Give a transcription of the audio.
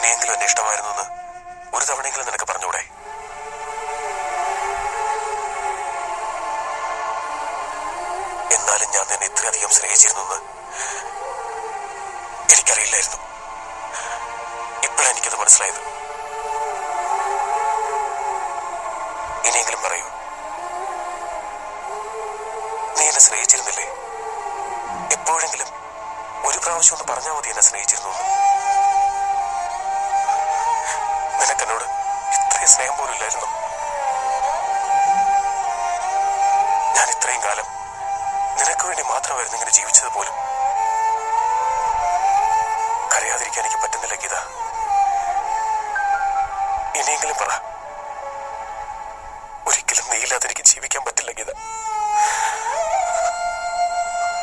ഇനിയെങ്കിലും എന്നെ ഇഷ്ടമായിരുന്നു എന്ന് ഒരു തവണയെങ്കിലും നിനക്ക് പറഞ്ഞൂടെ എന്നാലും ഞാൻ നിന്നെ ഇത്രയധികം സ്നേഹിച്ചിരുന്നു എന്ന് എനിക്കറിയില്ലായിരുന്നു ഇപ്പോഴാണ് എനിക്കത് മനസ്സിലായത് ഇനിയെങ്കിലും പറയൂ നീ എന്നെ സ്നേഹിച്ചിരുന്നില്ലേ എപ്പോഴെങ്കിലും ഒരു പ്രാവശ്യം ഒന്ന് പറഞ്ഞാൽ മതി എന്നെ സ്നേഹിച്ചിരുന്നു എന്ന്. നിനക്കെന്നോട് ഇത്രയും സ്നേഹം പോലും ഇല്ലായിരുന്നു ഞാൻ ഇത്രയും കാലം നിനക്ക് വേണ്ടി മാത്രമായിരുന്നു ഇങ്ങനെ ജീവിച്ചത് പോലും കരയാതിരിക്കാൻ എനിക്ക് പറ്റുന്നില്ല ഗീത ഇനിയെങ്കിലും പറ ഒരിക്കലും നീ ഇല്ലാതെ എനിക്ക് ജീവിക്കാൻ പറ്റില്ല